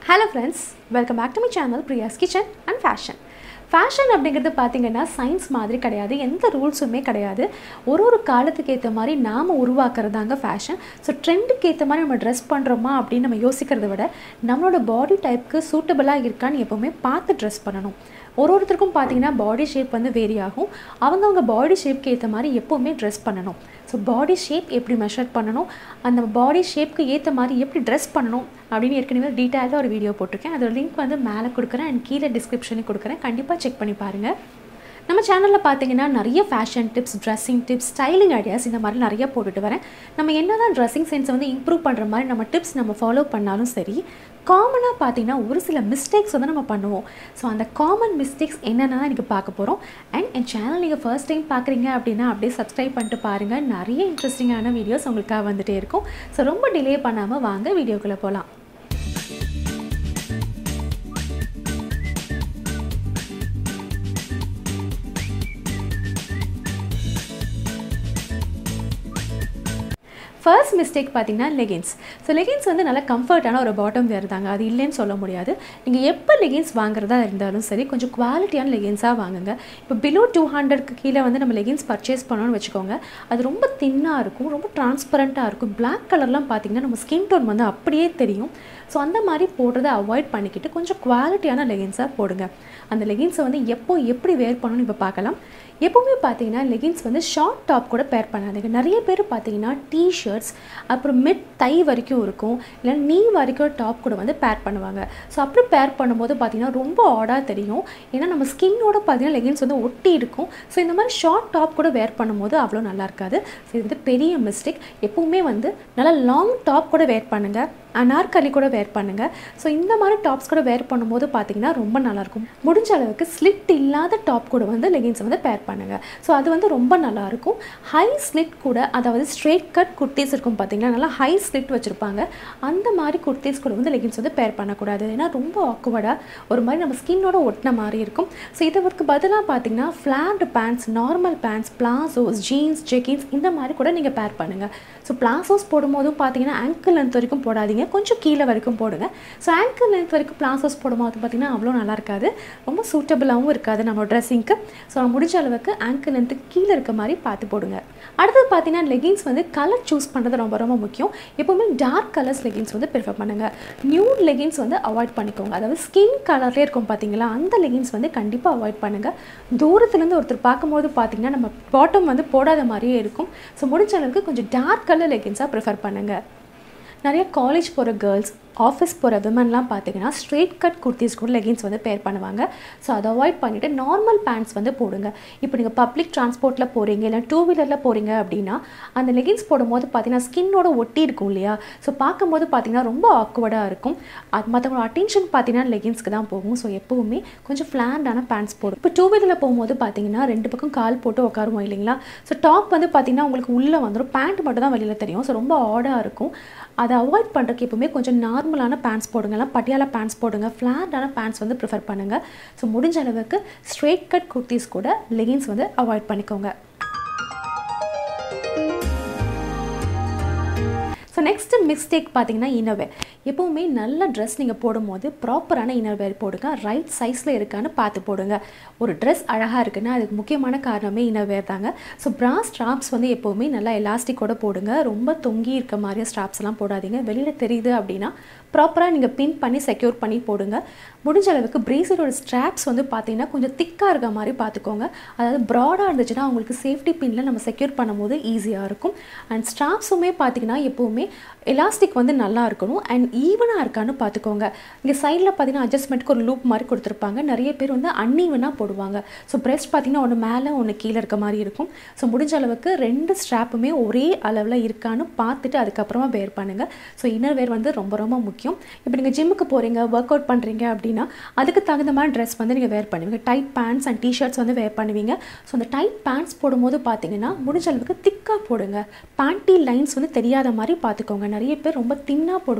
hello friends welcome back to my channel Priya's kitchen and fashion fashion அப்படிங்கிறது பார்த்தீங்கன்னா science மாதிரி கிடையாது எந்த ரூல்ஸுமே கிடையாது ஒரு ஒரு காலத்துக்கு ஏற்ற மாதிரி நாம் உருவாக்குறதாங்க ஃபேஷன் ஸோ ட்ரெண்டுக்கு ஏற்ற மாதிரி நம்ம ட்ரெஸ் பண்ணுறோமா அப்படின்னு நம்ம யோசிக்கிறத விட நம்மளோட பாடி டைப்புக்கு சூட்டபுளாக இருக்கான்னு எப்போவுமே பார்த்து ட்ரெஸ் பண்ணணும் ஒரு ஒருத்தருக்கும் பார்த்தீங்கன்னா பாடி ஷேப் வந்து வேரி ஆகும் அவங்கவுங்க பாடி ஷேப்க்கு ஏற்ற மாதிரி எப்போவுமே ட்ரெஸ் பண்ணணும் ஸோ பாடி ஷேப் எப்படி மெஷர் பண்ணணும் அந்த பாடி ஷேப்க்கு ஏற்ற மாதிரி எப்படி ட்ரெஸ் பண்ணணும் அப்படின்னு ஏற்கனவே டீட்டெயிலாக ஒரு வீடியோ போட்டிருக்கேன் அதோட லிங்க் வந்து மேலே கொடுக்குறேன் அண்ட் கீழே டிஸ்கிரிப்ஷனுக்கு கொடுக்குறேன் கண்டிப்பாக செக் பண்ணி பாருங்கள் நம்ம சேனலில் பார்த்தீங்கன்னா நிறைய fashion tips dressing tips styling ideas இந்த மாதிரி நிறைய போட்டுட்டு வரேன் நம்ம என்ன தான் ட்ரெஸ்ஸிங் சென்ஸை வந்து இம்ப்ரூவ் பண்ணுற மாதிரி நம்ம டிப்ஸ் நம்ம ஃபாலோ பண்ணாலும் சரி காமனாக பார்த்தீங்கன்னா ஒரு சில மிஸ்டேக்ஸ் வந்து நம்ம பண்ணுவோம் ஸோ அந்த காமன் மிஸ்டேக்ஸ் என்னென்னு தான் எனக்கு பார்க்க போகிறோம் அண்ட் என் சேனல் நீங்கள் ஃபர்ஸ்ட் டைம் பார்க்குறீங்க அப்படின்னா அப்படியே சப்ஸ்கிரைப் பண்ணிட்டு பாருங்கள் நிறைய இன்ட்ரெஸ்டிங்கான வீடியோஸ் உங்களுக்காக வந்துட்டே இருக்கும் ஸோ ரொம்ப டிலே பண்ணாமல் வாங்க வீடியோக்குள்ளே போகலாம் ஃபர்ஸ்ட் மிஸ்டேக் பார்த்தீங்கன்னா லெகின்ஸ் ஸோ லெகின்ஸ் வந்து நல்லா கம்ஃபர்ட்டான ஒரு பாட்டம் வேர் தாங்க அது இல்லைன்னு சொல்ல முடியாது நீங்கள் எப்போ லெகின்ஸ் வாங்குறதா இருந்தாலும் சரி கொஞ்சம் குவாலிட்டியான லெகின்ஸாக வாங்குங்க இப்போ பிலோ டூ ஹண்ட்ரட்க்கு கீழே வந்து நம்ம லெகின்ஸ் பர்ச்சேஸ் பண்ணோன்னு வச்சுக்கோங்க அது ரொம்ப தின்னாக இருக்கும் ரொம்ப டிரான்ஸ்பரண்ட்டாக இருக்கும் பிளாக் கலர்லாம் பார்த்தீங்கன்னா நம்ம ஸ்கின் டோன் வந்து அப்படியே தெரியும் ஸோ அந்த மாதிரி போடுறதை அவாய்ட் பண்ணிக்கிட்டு கொஞ்சம் குவாலிட்டியான லெகின்ஸாக போடுங்க அந்த லெகின்ஸை வந்து எப்போ எப்படி வேர் பண்ணணும்னு இப்போ பார்க்கலாம் எப்போவுமே பார்த்தீங்கன்னா லெகின்ஸ் வந்து ஷார்ட் டாப் கூட பேர் பண்ணாதீங்க நிறைய பேர் பார்த்தீங்கன்னா டிஷர்ட்ஸ் அப்புறம் மிட் தை வரைக்கும் இருக்கும் இல்லை நீ வரைக்கும் டாப் கூட வந்து பேர் பண்ணுவாங்க ஸோ அப்படி பேர் பண்ணும்போது பார்த்தீங்கன்னா ரொம்ப ஆடாக தெரியும் ஏன்னா நம்ம ஸ்கின்னோட பார்த்தீங்கன்னா லெகின்ஸ் வந்து ஒட்டி இருக்கும் ஸோ இந்த மாதிரி ஷார்ட் டாப் கூட வேர் பண்ணும்போது அவ்வளோ நல்லா இருக்காது ஸோ இது வந்து பெரிய மிஸ்டேக் எப்போவுமே வந்து நல்லா லாங் டாப் கூட வேர் பண்ணுங்கள் அனார்கலி கூட வேர் பண்ணுங்கள் ஸோ இந்த மாதிரி டாப்ஸ் கூட வேர் பண்ணும்போது பார்த்தீங்கன்னா ரொம்ப நல்லாயிருக்கும் முடிஞ்ச அளவுக்கு ஸ்லிட் இல்லாத டாப் கூட வந்து லெகின்ஸ் வந்து பேர் பண்ணுங்கள் ஸோ அது வந்து ரொம்ப நல்லாயிருக்கும் ஹை ஸ்லிட் கூட அதாவது ஸ்ட்ரெயிட் கட் குர்த்திஸ் இருக்கும் பார்த்தீங்கன்னா நல்லா ஹை ஸ்லிட் வச்சுருப்பாங்க அந்த மாதிரி குர்த்திஸ் கூட வந்து லெகின்ஸ் வந்து பேர் பண்ணக்கூடாது ஏன்னா ரொம்ப ஆக்குவடாக ஒரு மாதிரி நம்ம ஸ்கின்னோட ஒட்டின மாதிரி இருக்கும் ஸோ இதற்கு பதிலாக பார்த்தீங்கன்னா flat pants normal pants palazzos jeans jeggings இந்த மாதிரி கூட நீங்கள் பேர் பண்ணுங்கள் ஸோ பிளாசோஸ் போடும்போதும் பார்த்தீங்கன்னா ஆங்கிள் லென்த் வரைக்கும் போடாதீங்க கொஞ்சம் கீழே வரைக்கும் போடுங்க ஸோ ஆங்கிள் லென்த் வரைக்கும் பிளாசோஸ் போடும்போது பார்த்திங்கன்னா அவ்வளோ நல்லா இருக்காது ரொம்ப சூட்டபுளாகவும் இருக்காது நம்ம ட்ரெஸ்ஸிங்க்கு ஸோ முடிஞ்ச அளவுக்கு ஆங்கிள் லென்த்துக்கு கீழே இருக்க மாதிரி பார்த்து போடுங்க அடுத்தது பார்த்தீங்கன்னா லெகின்ஸ் வந்து கலர் சூஸ் பண்ணுறது ரொம்ப ரொம்ப முக்கியம் எப்போவுமே டார்க் கலர்ஸ் லெகின்ஸ் வந்து ப்ரிஃபர் பண்ணுங்கள் நியூட் லெகின்ஸ் வந்து அவாய்ட் பண்ணிக்கோங்க அதாவது ஸ்கின் கலர்லேயே இருக்கும் பார்த்தீங்களா அந்த லெகின்ஸ் வந்து கண்டிப்பாக அவாய்ட் பண்ணுங்கள் தூரத்துலேருந்து ஒருத்தர் பார்க்கும்போது பார்த்தீங்கன்னா நம்ம பாட்டம் வந்து போடாத மாதிரியே இருக்கும் ஸோ முடிஞ்ச அளவுக்கு கொஞ்சம் டார்க் கலர் லெகின்ஸாக ப்ரிஃபர் பண்ணுங்கள் நிறைய காலேஜ் போகிற கேர்ள்ஸ் ஆஃபீஸ் போகிற விமன்லாம் பார்த்தீங்கன்னா ஸ்ட்ரெயிட் கட் குர்த்திஸ் கூட லெகின்ஸ் வந்து பேர் பண்ணுவாங்க ஸோ அதை அவாய்ட் பண்ணிவிட்டு நார்மல் பேண்ட்ஸ் வந்து போடுங்க இப்போ நீங்கள் பப்ளிக் டிரான்ஸ்போர்ட்டில் போகிறீங்க இல்லை டூ வீலரில் போகிறீங்க அப்படின்னா அந்த லெகின்ஸ் போடும்போது பார்த்தீங்கன்னா ஸ்கின்னோட ஒட்டி இருக்கும் இல்லையா ஸோ பார்க்கும்போது பார்த்தீங்கன்னா ரொம்ப ஆக்வர்டாக இருக்கும் அது மற்றவங்களோட அட்டென்ஷன் பார்த்தீங்கன்னா லெகின்ஸ்க்கு தான் போகும் ஸோ எப்போவுமே கொஞ்சம் ஃப்ளாண்டான பேண்ட்ஸ் போடும் இப்போ டூ வீலரில் போகும்போது பார்த்தீங்கன்னா ரெண்டு பக்கம் கால் போட்டு உட்காருவோம் இல்லைங்களா ஸோ டாப் வந்து பார்த்தீங்கன்னா உங்களுக்கு உள்ளே வந்துடும் பேண்ட் மட்டும் தான் வெளியில் தெரியும் ஸோ ரொம்ப ஆடாக இருக்கும் அதை அவாய்ட் பண்ணுறதுக்கு எப்பவுமே கொஞ்சம் நார்மலான பேண்ட்ஸ் போடுங்க இல்லை பட்டியாலா பேண்ட்ஸ் போடுங்க ஃப்ளாட்டான பேண்ட்ஸ் வந்து ப்ரிஃபர் பண்ணுங்கள் ஸோ முடிஞ்ச அளவுக்கு ஸ்ட்ரெயிட் கட் குர்த்திஸ் கூட லெகின்ஸ் வந்து அவாய்ட் பண்ணிக்கோங்க ஸோ நெக்ஸ்ட்டு மிஸ்டேக் பார்த்தீங்கன்னா இன்னர்வேர் எப்போவுமே நல்ல ட்ரெஸ் நீங்கள் போடும்போது ப்ராப்பரான இன்னர்வேர் போடுங்க ரைட் சைஸில் இருக்கான்னு பார்த்து போடுங்க ஒரு ட்ரெஸ் அழகாக இருக்குன்னா அதுக்கு முக்கியமான காரணமே இன்னர்வேர் தாங்க ஸோ ப்ரா ஸ்ட்ராப்ஸ் வந்து எப்போவுமே நல்லா எலாஸ்டிக்கோட போடுங்க ரொம்ப தொங்கி இருக்க மாதிரியே ஸ்ட்ராப்ஸ்லாம் போடாதீங்க வெளியில் தெரியுது அப்படின்னா ப்ராப்பராக நீங்கள் பின் பண்ணி செக்யூர் பண்ணி போடுங்க முடிஞ்ச அளவுக்கு பிரேசரோட ஸ்ட்ராப்ஸ் வந்து பார்த்தீங்கன்னா கொஞ்சம் திக்காக இருக்க மாதிரி பார்த்துக்கோங்க அதாவது ப்ராடாக இருந்துச்சுன்னா உங்களுக்கு சேஃப்டி பின்னில் நம்ம செக்யூர் பண்ணும்போது ஈஸியாக இருக்கும் அண்ட் ஸ்ட்ராப்ஸுமே பார்த்தீங்கன்னா எப்போவுமே எலாஸ்டிக் வந்து நல்லா இருக்கணும் அண்ட் ஈவனாக இருக்கான்னு பார்த்துக்கோங்க இங்கே சைடில் பார்த்தீங்கன்னா அட்ஜஸ்ட்மெண்ட்டுக்கு ஒரு லூப் மாதிரி கொடுத்துருப்பாங்க நிறைய பேர் வந்து அன்ஈவனாக போடுவாங்க ஸோ பிரெஸ்ட் பார்த்தீங்கன்னா ஒன்று மேலே ஒன்று கீழே இருக்க மாதிரி இருக்கும் ஸோ முடிஞ்ச அளவுக்கு ரெண்டு ஸ்ட்ராப்புமே ஒரே அளவில் இருக்கான்னு பார்த்துட்டு அதுக்கப்புறமா வேர் பண்ணுங்கள் ஸோ இன்னர் வேர் வந்து ரொம்ப ரொம்ப முக்கியம் இப்போ நீங்கள் ஜிம்முக்கு போகிறீங்க ஒர்க் அவுட் பண்ணுறீங்க அப்படின்னா அதுக்கு தகுந்த மாதிரி ட்ரெஸ் வந்து நீங்கள் வேர் பண்ணுவீங்க டைட் பேண்ட்ஸ் அண்ட் டிஷர்ட்ஸ் வந்து வேர் பண்ணுவீங்க ஸோ அந்த டைட் பேண்ட்ஸ் போடும்போது பார்த்தீங்கன்னா முடிஞ்ச அளவுக்கு திக்காக போடுங்க பேண்டி லைன்ஸ் வந்து தெரியாத மாதிரி பார்த்துக்கோங்க நிறைய பேர் ரொம்ப தின்னாக போடுவாங்க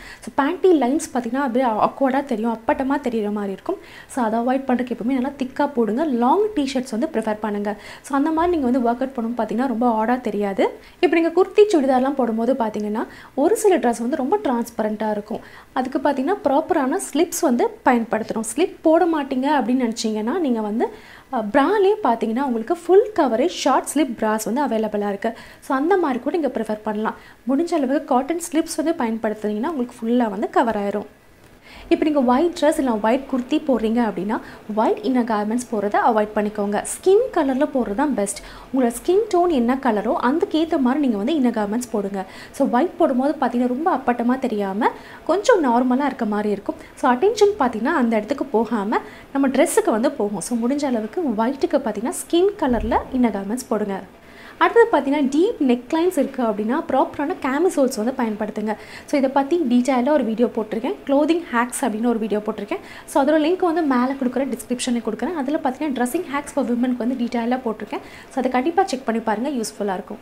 ஸோ பேண்ட்டி லைன்ஸ் பார்த்திங்கன்னா அப்படியே அக்வர்டாக தெரியும் அப்பட்டமாக தெரியிற மாதிரி இருக்கும் ஸோ அதை அவாய்ட் பண்ணுறதுக்கு எப்பவுமே நல்லா திக்காக போடுங்க லாங் டிஷர்ட்ஸ் வந்து ப்ரிஃபர் பண்ணுங்கள் ஸோ அந்த மாதிரி நீங்கள் வந்து ஒர்க் அவுட் பண்ணும் பார்த்தீங்கன்னா ரொம்ப ஆடாக தெரியாது இப்போ நீங்கள் குர்த்தி சுடிதார்லாம் போடும்போது பார்த்தீங்கன்னா ஒரு சில ட்ரெஸ் வந்து ரொம்ப டிரான்ஸ்பரண்ட்டாக இருக்கும் அதுக்கு பார்த்தீங்கன்னா ப்ராப்பரான ஸ்லிப்ஸ் வந்து பயன்படுத்தணும் ஸ்லிப் போட மாட்டீங்க அப்படின்னு நினச்சிங்கன்னா நீங்கள் வந்து ப்ராலே பார்த்தீங்கன்னா உங்களுக்கு full coverage short slip bras வந்து அவைலபிளாக இருக்குது ஸோ அந்த மாதிரி கூட நீங்கள் ப்ரிஃபர் பண்ணலாம் முடிஞ்ச அளவுக்கு காட்டன் ஸ்லிப்ஸ் வந்து பயன்படுத்துனீங்கன்னா உங்களுக்கு ஃபுல்லாக வந்து கவர் ஆயிரும் இப்போ நீங்கள் ஒயிட் ட்ரெஸ் இல்லை ஒயிட் குர்த்தி போடுறீங்க அப்படின்னா ஒயிட் இன்னர் கார்மெண்ட்ஸ் போடுறத அவாய்ட் பண்ணிக்கோங்க ஸ்கின் கலரில் போடுறது தான் பெஸ்ட் உங்களோட ஸ்கின் டோன் என்ன கலரோ அதுக்கேற்ற மாதிரி நீங்கள் வந்து இன்னர் கார்மெண்ட்ஸ் போடுங்க ஸோ ஒயிட் போடும்போது பார்த்தீங்கன்னா ரொம்ப அப்பட்டமாக தெரியாமல் கொஞ்சம் நார்மலாக இருக்க மாதிரி இருக்கும் ஸோ அட்டென்ஷன் பார்த்தீங்கன்னா அந்த இடத்துக்கு போகாமல் நம்ம ட்ரெஸ்ஸுக்கு வந்து போகும் ஸோ முடிஞ்ச அளவுக்கு ஒயிட்டுக்கு பார்த்தீங்கன்னா ஸ்கின் கலரில் இன்னர் கார்மெண்ட்ஸ் போடுங்க அடுத்தது பார்த்தீங்கன்னா டீப் நெக்லைன்ஸ் இருக்குது அப்படின்னா ப்ராப்பரான கேமிசோல்ஸ் வந்து பயன்படுத்துங்க ஸோ இதை பற்றி டீட்டெயிலாக ஒரு வீடியோ போட்டிருக்கேன் க்ளோதிங் ஹேக்ஸ் அப்படின்னு ஒரு வீடியோ போட்டிருக்கேன் ஸோ அதோட லிங்க் வந்து மேலே கொடுக்குறேன் டிஸ்கிரிப்ஷனில் கொடுக்குறேன் அதில் பார்த்தீங்கன்னா ட்ரெஸ்ஸிங் ஹேக்ஸ் ஃபார் விமனுக்கு வந்து டீட்டெயிலாக போட்டிருக்கேன் ஸோ அதை கண்டிப்பாக செக் பண்ணி பாருங்கள் யூஸ்ஃபுல்லாக இருக்கும்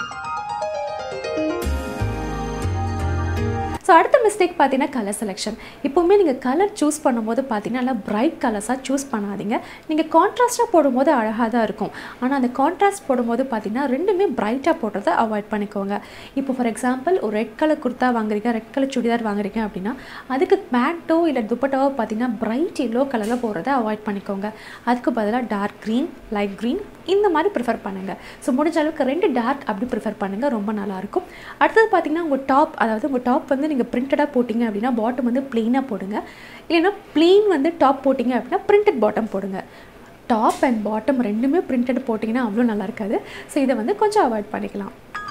ஸோ அடுத்த மிஸ்டேக் பார்த்தீங்கன்னா கலர் செலெக்ஷன் இப்போவுமே நீங்கள் கலர் சூஸ் பண்ணும்போது பார்த்தீங்கன்னா நல்லா பிரைட் கலர்ஸாக சூஸ் பண்ணாதீங்க நீங்கள் கான்ட்ராஸ்ட்டாக போடும்போது அழகாக தான் இருக்கும் ஆனால் அந்த கான்ட்ராஸ்ட் போடும்போது பார்த்தீங்கன்னா ரெண்டுமே பிரைட்டாக போடுறத அவாய்ட் பண்ணிக்கோங்க இப்போ ஃபார் எக்ஸாம்பிள் ஒரு ரெட் கலர் குர்த்தா வாங்குறீங்க ரெட் கலர் சுடிதார் வாங்குறீங்க அப்படின்னா அதுக்கு பேண்ட்டோ இல்லை துப்பட்டாவோ பார்த்தீங்கன்னா பிரைட் எல்லோ கலரில் போடுறத அவாய்ட் பண்ணிக்கோங்க அதுக்கு பதிலாக டார்க் க்ரீன் லைட் க்ரீன் இந்த மாதிரி ப்ரிஃபர் பண்ணுங்கள் ஸோ முடிஞ்ச அளவுக்கு ரெண்டு டார்க் அப்படி ப்ரிஃபர் பண்ணுங்கள் ரொம்ப நல்லாயிருக்கும் அடுத்தது பார்த்தீங்கன்னா உங்கள் டாப் அதாவது உங்கள் டாப் வந்து நீங்கள் பிரிண்டடாக போட்டிங்க அப்படின்னா பாட்டம் வந்து ப்ளெயினாக போடுங்க இல்லைன்னா ப்ளெயின் வந்து டாப் போட்டிங்க அப்படின்னா பிரிண்டட் பாட்டம் போடுங்க டாப் அண்ட் பாட்டம் ரெண்டுமே பிரிண்டட் போட்டிங்கன்னா அவ்வளோ நல்லா இருக்காது ஸோ இதை வந்து கொஞ்சம் அவாய்ட் பண்ணிக்கலாம்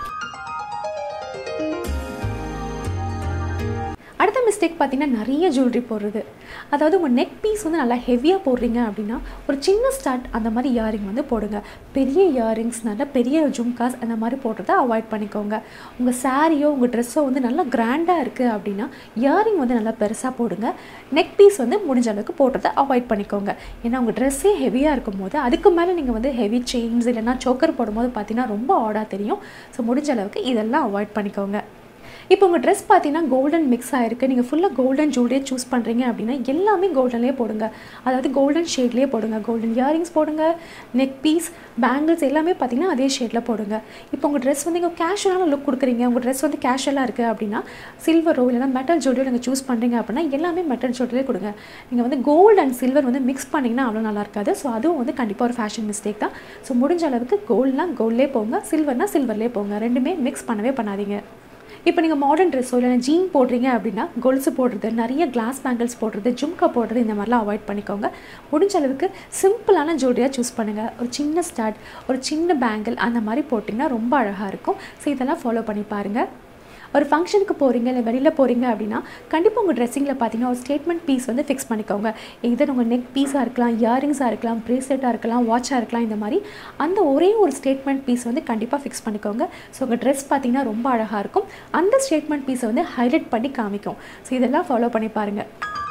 அடுத்த மிஸ்டேக் பார்த்தீங்கன்னா நிறைய ஜுவல்லரி போடுறது அதாவது உங்கள் நெக் பீஸ் வந்து நல்லா ஹெவியாக போடுறீங்க அப்படின்னா ஒரு சின்ன ஸ்டார்ட் அந்த மாதிரி இயரிங் வந்து போடுங்க பெரிய இயரிங்ஸ் நல்ல பெரிய ஜும்காஸ் அந்த மாதிரி போடுறத அவாய்ட் பண்ணிக்கோங்க உங்கள் சாரியோ உங்கள் ட்ரெஸ்ஸோ வந்து நல்லா கிராண்டாக இருக்குது அப்படின்னா இயரிங் வந்து நல்லா பெருசாக போடுங்க நெக் பீஸ் வந்து முடிஞ்ச அளவுக்கு போடுறத அவாய்ட் பண்ணிக்கோங்க ஏன்னா உங்கள் ட்ரெஸ்ஸே ஹெவியாக இருக்கும் போது அதுக்கு மேலே நீங்கள் வந்து ஹெவி செயின்ஸ் இல்லைன்னா சோக்கர் போடும்போது பார்த்தீங்கன்னா ரொம்ப ஆடாக தெரியும் ஸோ முடிஞ்ச அளவுக்கு இதெல்லாம் அவாய்ட் பண்ணிக்கோங்க இப்போ உங்கள் ட்ரெஸ் பார்த்தீங்கன்னா கோல்டன் மிக்ஸ் ஆகிருக்கு நீங்கள் ஃபுல்லாக கோல்டன் ஜுவல்லரியே சூஸ் பண்ணுறீங்க அப்படின்னா எல்லாமே கோல்டன்லேயே போடுங்க அதாவது கோல்டன் ஷேட்லேயே போடுங்க கோல்டன் இயரிங்ஸ் போடுங்க நெக் பீஸ் பேங்கிள்ஸ் எல்லாமே பார்த்தீங்கன்னா அதே ஷேடில் போடுங்க இப்போ உங்கள் ட்ரெஸ் வந்து நீங்கள் கேஷுவலான லுக் கொடுக்குறீங்க உங்கள் ட்ரெஸ் வந்து கேஷுவலாக இருக்குது அப்படின்னா சில்வரோ இல்லைனா மெட்டல் ஜுவல்லரியோ நீங்கள் சூஸ் பண்ணுறீங்க அப்படின்னா எல்லாமே மெட்டல் ஜுவல்லரியே கொடுங்க நீங்கள் வந்து கோல்டு அண்ட் சில்வர் வந்து மிக்ஸ் பண்ணிங்கன்னா அவ்வளோ நல்லா இருக்காது ஸோ அதுவும் வந்து கண்டிப்பாக ஒரு ஃபேஷன் மிஸ்டேக் தான் ஸோ முடிஞ்ச அளவுக்கு கோல்ட்லாம் கோல்ட்லேயே போங்க சில்வர்னா சில்வர்லேயே போங்க ரெண்டுமே மிக்ஸ் பண்ணவே பண்ணாதீங்க இப்போ நீங்கள் மாடர்ன் ட்ரெஸ்ஸோ இல்லை ஜீன் போடுறீங்க அப்படின்னா கொலுசு போடுறது நிறைய கிளாஸ் பேங்கிள்ஸ் போடுறது ஜும்கா போடுறது இந்த மாதிரிலாம் அவாய்ட் பண்ணிக்கோங்க முடிஞ்ச அளவுக்கு சிம்பிளான ஜுவல்லரியாக சூஸ் பண்ணுங்கள் ஒரு சின்ன ஸ்டார்ட் ஒரு சின்ன பேங்கிள் அந்த மாதிரி போட்டிங்கன்னா ரொம்ப அழகாக இருக்கும் ஸோ இதெல்லாம் ஃபாலோ பண்ணி பாருங்கள் ஒரு ஃபங்க்ஷனுக்கு போகிறீங்க இல்லை வெளியில் போகிறீங்க அப்படின்னா கண்டிப்பாக உங்கள் ட்ரெஸ்ஸிங்கில் பார்த்தீங்கன்னா ஒரு ஸ்டேட்மெண்ட் பீஸ் வந்து ஃபிக்ஸ் பண்ணிக்கோங்க இதர் உங்கள் நெக் பீஸாக இருக்கலாம் இயரிங்ஸாக இருக்கலாம் ப்ரேஸ்லெட்டாக இருக்கலாம் வாட்சாக இருக்கலாம் இந்த மாதிரி அந்த ஒரே ஒரு ஸ்டேட்மெண்ட் பீஸ் வந்து கண்டிப்பாக ஃபிக்ஸ் பண்ணிக்கோங்க ஸோ உங்கள் ட்ரெஸ் பார்த்தீங்கன்னா ரொம்ப அழகாக இருக்கும் அந்த ஸ்டேட்மெண்ட் பீஸை வந்து ஹைலைட் பண்ணி காமிக்கும் ஸோ இதெல்லாம் ஃபாலோ பண்ணி பாருங்கள்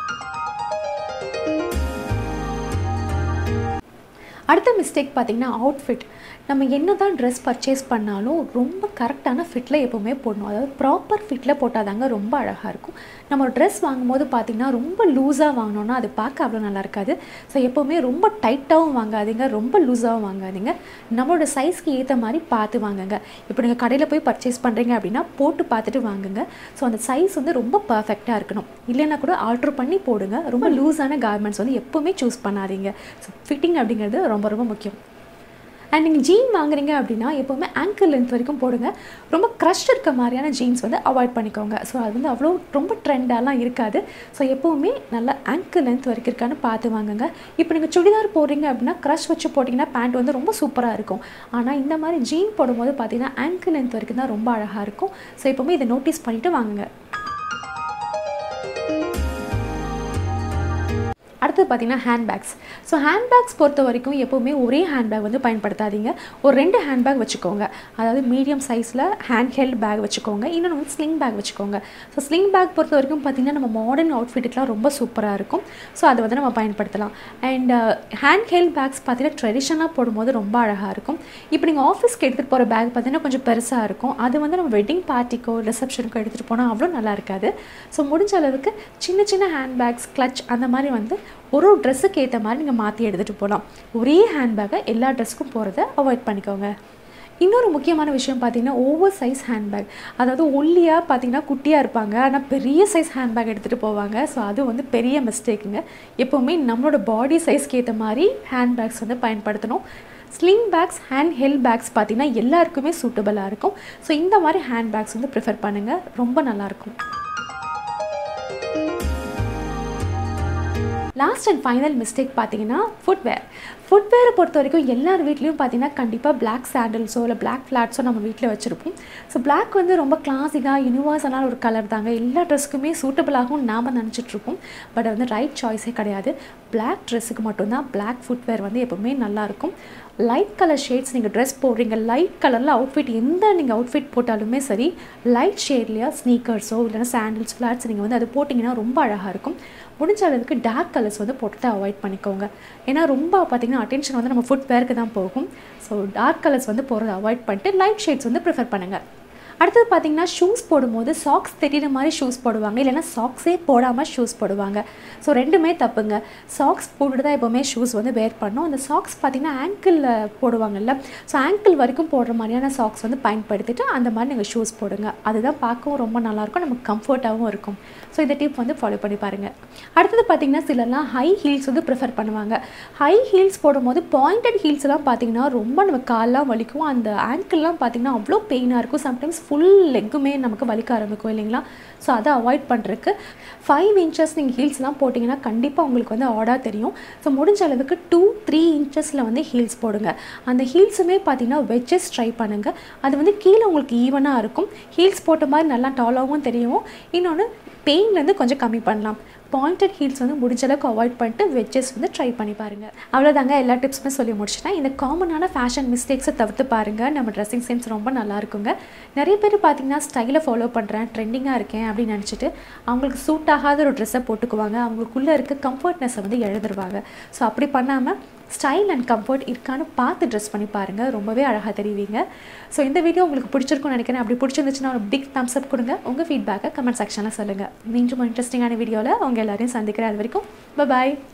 அடுத்த மிஸ்டேக் பார்த்தீங்கன்னா அவுட்ஃபிட் நம்ம என்ன தான் ட்ரெஸ் பர்ச்சேஸ் பண்ணாலும் ரொம்ப கரெக்டான ஃபிட்டில் எப்போவுமே போடணும் அதாவது ப்ராப்பர் ஃபிட்டில் போட்டால் தாங்க ரொம்ப அழகாக இருக்கும் நம்ம ஒரு ட்ரெஸ் வாங்கும்போது பார்த்திங்கன்னா ரொம்ப லூஸாக வாங்கினோன்னா அது பார்க்க அவ்வளோ நல்லா இருக்காது ஸோ எப்போவுமே ரொம்ப டைட்டாகவும் வாங்காதீங்க ரொம்ப லூஸாகவும் வாங்காதீங்க நம்மளோட சைஸ்க்கு ஏற்ற மாதிரி பார்த்து வாங்குங்க இப்போ நீங்கள் கடையில் போய் பர்ச்சேஸ் பண்ணுறீங்க அப்படின்னா போட்டு பார்த்துட்டு வாங்குங்க ஸோ அந்த சைஸ் வந்து ரொம்ப பர்ஃபெக்டாக இருக்கணும் இல்லைன்னா கூட ஆல்ட்ரு பண்ணி போடுங்க ரொம்ப லூஸான கார்மெண்ட்ஸ் வந்து எப்போவுமே சூஸ் பண்ணாதீங்க ஸோ ஃபிட்டிங் அப்படிங்கிறது ரொம்ப ரொம்ப முக்கியம் அண்ட் நீங்கள் ஜீன் வாங்குறீங்க அப்படின்னா எப்போவுமே ஆங்கிள் லென்த் வரைக்கும் போடுங்க ரொம்ப க்ரஷ் இருக்க மாதிரியான ஜீன்ஸ் வந்து அவாய்ட் பண்ணிக்கோங்க ஸோ அது வந்து அவ்வளோ ரொம்ப ட்ரெண்டாலாம் இருக்காது ஸோ எப்போவுமே நல்லா ஆங்கிள் லென்த் வரைக்கும் இருக்கான்னு பார்த்து வாங்குங்க இப்போ நீங்கள் சுடிதார் போடுறீங்க அப்படின்னா க்ரஷ் வச்சு போட்டிங்கன்னா பேண்ட் வந்து ரொம்ப சூப்பராக இருக்கும் ஆனால் இந்த மாதிரி ஜீன் போடும்போது பார்த்தீங்கன்னா ஆங்கிள் லென்த் வரைக்கும் தான் ரொம்ப அழகாக இருக்கும் ஸோ எப்போவுமே இதை நோட்டீஸ் பண்ணிவிட்டு வாங்குங்க அடுத்து பார்த்தீங்கன்னா ஹேண்ட்பேக்ஸ் ஸோ ஹேண்ட்பேக்ஸ் பொறுத்த வரைக்கும் எப்போவுமே ஒரே ஹேண்ட்பேக் வந்து பயன்படுத்தாதீங்க ஒரு ரெண்டு ஹேண்ட்பேக் வச்சுக்கோங்க அதாவது மீடியம் சைஸில் ஹேண்ட் ஹெல்ட் பேக் வச்சுக்கோங்க இன்னொன்று வந்து ஸ்லிங் பேக் வச்சுக்கோங்க ஸோ ஸ்லிங் பேக் பொறுத்த வரைக்கும் பார்த்திங்கன்னா நம்ம மாடர்ன் அவுட்ஃபிட்டுக்கெலாம் ரொம்ப சூப்பராக இருக்கும் ஸோ அதை வந்து நம்ம பயன்படுத்தலாம் அண்ட் ஹேண்ட் ஹெல்ட் பேக்ஸ் பார்த்தீங்கன்னா ட்ரெடிஷனாக போடும்போது ரொம்ப அழகாக இருக்கும் இப்போ நீங்கள் ஆஃபீஸ்க்கு எடுத்துகிட்டு போகிற பேக் பார்த்தீங்கன்னா கொஞ்சம் பெருசாக இருக்கும் அது வந்து நம்ம வெட்டிங் பார்ட்டிக்கோ ரிசப்ஷனுக்கோ எடுத்துகிட்டு போனால் அவ்வளோ நல்லா இருக்காது ஸோ முடிஞ்ச அளவுக்கு சின்ன சின்ன ஹேண்ட் பேக்ஸ் கிளச் அந்த மாதிரி வந்து ஒரு ஒரு ட்ரெஸ்ஸுக்கு ஏற்ற மாதிரி நீங்கள் மாற்றி எடுத்துகிட்டு போகலாம் ஒரே ஹேண்ட்பேக்கை எல்லா ட்ரெஸ்ஸுக்கும் போகிறத அவாய்ட் பண்ணிக்கோங்க இன்னொரு முக்கியமான விஷயம் பார்த்தீங்கன்னா ஓவர் சைஸ் ஹேண்ட்பேக் அதாவது ஒல்லியாக பார்த்தீங்கன்னா குட்டியாக இருப்பாங்க ஆனால் பெரிய சைஸ் ஹேண்ட்பேக் எடுத்துகிட்டு போவாங்க ஸோ அது வந்து பெரிய மிஸ்டேக்குங்க எப்போவுமே நம்மளோட பாடி சைஸ்க்கு ஏற்ற மாதிரி ஹேண்ட்பேக்ஸ் வந்து பயன்படுத்தணும் sling bags hand held bags பார்த்தீங்கன்னா எல்லாருக்குமே சூட்டபுளாக இருக்கும் ஸோ இந்த மாதிரி ஹேண்ட் பேக்ஸ் வந்து ப்ரிஃபர் பண்ணுங்கள் ரொம்ப நல்லாயிருக்கும் லாஸ்ட் அண்ட் ஃபைனல் மிஸ்டேக் பார்த்தீங்கன்னா ஃபுட்வேர் ஃபுட்வேரை பொறுத்த வரைக்கும் எல்லார் வீட்லேயும் பார்த்தீங்கன்னா கண்டிப்பாக பிளாக் சாண்டல்ஸோ இல்லை பிளாக் ஃப்ளாட்ஸோ நம்ம வீட்டில் வச்சுருப்போம் ஸோ பிளாக் வந்து ரொம்ப கிளாசிக்காக யூனிவர்சலான ஒரு கலர் தாங்க எல்லா ட்ரெஸ்க்குமே சூட்டபிளாகவும் நாம் நினச்சிட்ருப்போம் பட் வந்து ரைட் சாய்ஸே கிடையாது பிளாக் ட்ரெஸ்ஸுக்கு மட்டும்தான் பிளாக் ஃபுட்வேர் வந்து எப்போவுமே நல்லாயிருக்கும் லைட் கலர் ஷேட்ஸ் நீங்கள் ட்ரெஸ் போடுறீங்க லைட் கலரில் அவுட்ஃபிட் எந்த நீங்கள் அவுட்ஃபிட் போட்டாலுமே சரி லைட் ஷேட்லையா ஸ்னீக்கர்ஸோ இல்லைனா சாண்டில்ஸ் ஃப்ளாட்ஸ் நீங்கள் வந்து அது போட்டிங்கன்னா ரொம்ப அழகாக இருக்கும் முடிஞ்ச அளவுக்கு டார்க் கலர்ஸ் வந்து போட்டுட்டு அவாய்ட் பண்ணிக்கோங்க ஏன்னா ரொம்ப பார்த்திங்கன்னா அட்டென்ஷன் வந்து நம்ம ஃபுட் வேருக்கு தான் போகும் ஸோ டார்க் கலர்ஸ் வந்து போகிறத அவாய்ட் பண்ணிட்டு லைட் ஷேட்ஸ் வந்து ப்ரிஃபர் பண்ணுங்கள் அடுத்தது பார்த்தீங்கன்னா ஷூஸ் போடும்போது சாக்ஸ் தெரியுற மாதிரி ஷூஸ் போடுவாங்க இல்லைனா சாக்ஸே போடாமல் ஷூஸ் போடுவாங்க ஸோ ரெண்டுமே தப்புங்க சாக்ஸ் போட்டுட்டு தான் எப்போவுமே ஷூஸ் வந்து வேர் பண்ணோம் அந்த சாக்ஸ் பார்த்திங்கன்னா ஆங்கிளில் போடுவாங்கல்ல ஸோ ஆங்கிள் வரைக்கும் போடுற மாதிரியான சாக்ஸ் வந்து பயன்படுத்திட்டு அந்த மாதிரி நீங்கள் ஷூஸ் போடுங்க அதுதான் பார்க்கவும் ரொம்ப நல்லாயிருக்கும் நமக்கு கம்ஃபர்ட்டாகவும் இருக்கும் ஸோ இந்த டிப் வந்து ஃபாலோ பண்ணி பாருங்கள் அடுத்தது பார்த்திங்கன்னா சிலர்லாம் ஹை ஹீல்ஸ் வந்து ப்ரிஃபர் பண்ணுவாங்க ஹை ஹீல்ஸ் போடும்போது பாயிண்டட் ஹீல்ஸ்லாம் பார்த்திங்கன்னா ரொம்ப நம்ம கால்லாம் வலிக்கும் அந்த ஆங்கிள்லாம் பார்த்திங்கன்னா அவ்வளோ பெயினாக இருக்கும் சம்டைம்ஸ் ஃபுல் லெக்குமே நமக்கு வலிக்க ஆரம்பிக்கும் இல்லைங்களா ஸோ அதை அவாய்ட் பண்ணுறதுக்கு ஃபைவ் இன்ச்சஸ் நீங்கள் ஹீல்ஸ்லாம் போட்டிங்கன்னா கண்டிப்பாக உங்களுக்கு வந்து ஆடாக தெரியும் ஸோ முடிஞ்ச அளவுக்கு டூ த்ரீ இன்ச்சஸில் வந்து ஹீல்ஸ் போடுங்க அந்த ஹீல்ஸுமே பார்த்தீங்கன்னா வெஜ்ஜஸ் ட்ரை பண்ணுங்கள் அது வந்து கீழே உங்களுக்கு ஈவனாக இருக்கும் ஹீல்ஸ் போட்ட மாதிரி நல்லா டாலாகவும் தெரியும் இன்னொன்று பெயின்லேருந்து கொஞ்சம் கம்மி பண்ணலாம் பாயிண்டட் ஹீல்ஸ் வந்து முடிஞ்ச அளவுக்கு அவாய்ட் பண்ணிட்டு வெஜ்ஜஸ் வந்து ட்ரை பண்ணி பாருங்கள் அவ்வளோதாங்க எல்லா டிப்ஸுமே சொல்லி முடிச்சிட்டேன் இந்த காமனான ஃபேஷன் மிஸ்டேக்ஸை தவிர்த்து பாருங்கள் நம்ம ட்ரெஸ்ஸிங் சென்ஸ் ரொம்ப நல்லா இருக்குங்க நிறைய பேர் பார்த்தீங்கன்னா ஸ்டைலை ஃபாலோ பண்ணுறேன் ட்ரெண்டிங்காக இருக்கேன் அப்படின்னு நினச்சிட்டு அவங்களுக்கு சூட் ஆகாத ஒரு ட்ரெஸ்ஸை போட்டுக்குவாங்க அவங்களுக்குள்ளே இருக்க கம்ஃபர்ட்னஸை வந்து எழுதுருவாங்க ஸோ அப்படி பண்ணாமல் ஸ்டைல் அண்ட் கம்ஃபர்ட் இருக்கான்னு பார்த்து ட்ரெஸ் பண்ணி பாருங்கள் ரொம்பவே அழகாக தெரிவிங்க ஸோ இந்த வீடியோ உங்களுக்கு பிடிச்சிருக்கும்னு நினைக்கிறேன் அப்படி பிடிச்சிருந்துச்சுன்னா ஒரு பிக் தம்ஸ் அப் கொடுங்க உங்கள் ஃபீட்பேக்கை கமெண்ட் செக்ஷனில் சொல்லுங்கள் மீண்டும் இன்ட்ரெஸ்டிங்கான வீடியோவில் உங்கள் எல்லாரையும் சந்திக்கிறேன் அது வரைக்கும் பாய்